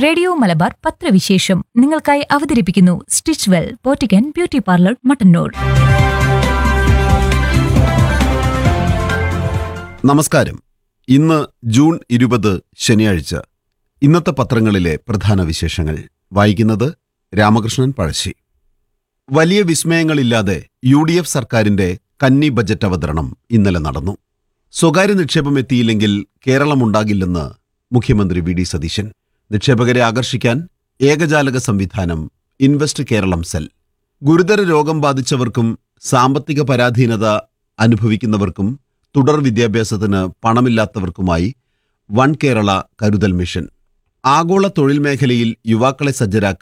radio Malabar പത്രവിശേഷം നിങ്ങൾക്കായി അവതരിപ്പിക്കുന്നു സ്റ്റിച്ച് വെൽ പോറ്റിക്കൻ ബ്യൂട്ടി പാർലർ മട്ടന്നൂർ നമസ്കാരം ഇന്ന് ജൂൺ ഇരുപത് ശനിയാഴ്ച ഇന്നത്തെ പത്രങ്ങളിലെ പ്രധാന വിശേഷങ്ങൾ വായിക്കുന്നത് രാമകൃഷ്ണൻ പഴശ്ശി വലിയ വിസ്മയങ്ങളില്ലാതെ യു ഡി എഫ് സർക്കാരിന്റെ കന്നി ബജറ്റ് അവതരണം ഇന്നലെ നടന്നു സ്വകാര്യ നിക്ഷേപം എത്തിയില്ലെങ്കിൽ കേരളമുണ്ടാകില്ലെന്ന് മുഖ്യമന്ത്രി വി ഡി സതീശൻ നിക്ഷേപകരെ ആകർഷിക്കാൻ ഏകജാലക സംവിധാനം ഇൻവെസ്റ്റ് കേരളം സെൽ ഗുരുതര രോഗം ബാധിച്ചവർക്കും സാമ്പത്തിക പരാധീനത അനുഭവിക്കുന്നവർക്കും തുടർ വിദ്യാഭ്യാസത്തിന് പണമില്ലാത്തവർക്കുമായി വൺ കേരള കരുതൽ മിഷൻ ആഗോള തൊഴിൽ മേഖലയിൽ യുവാക്കളെ സജ്ജരാക്കാൻ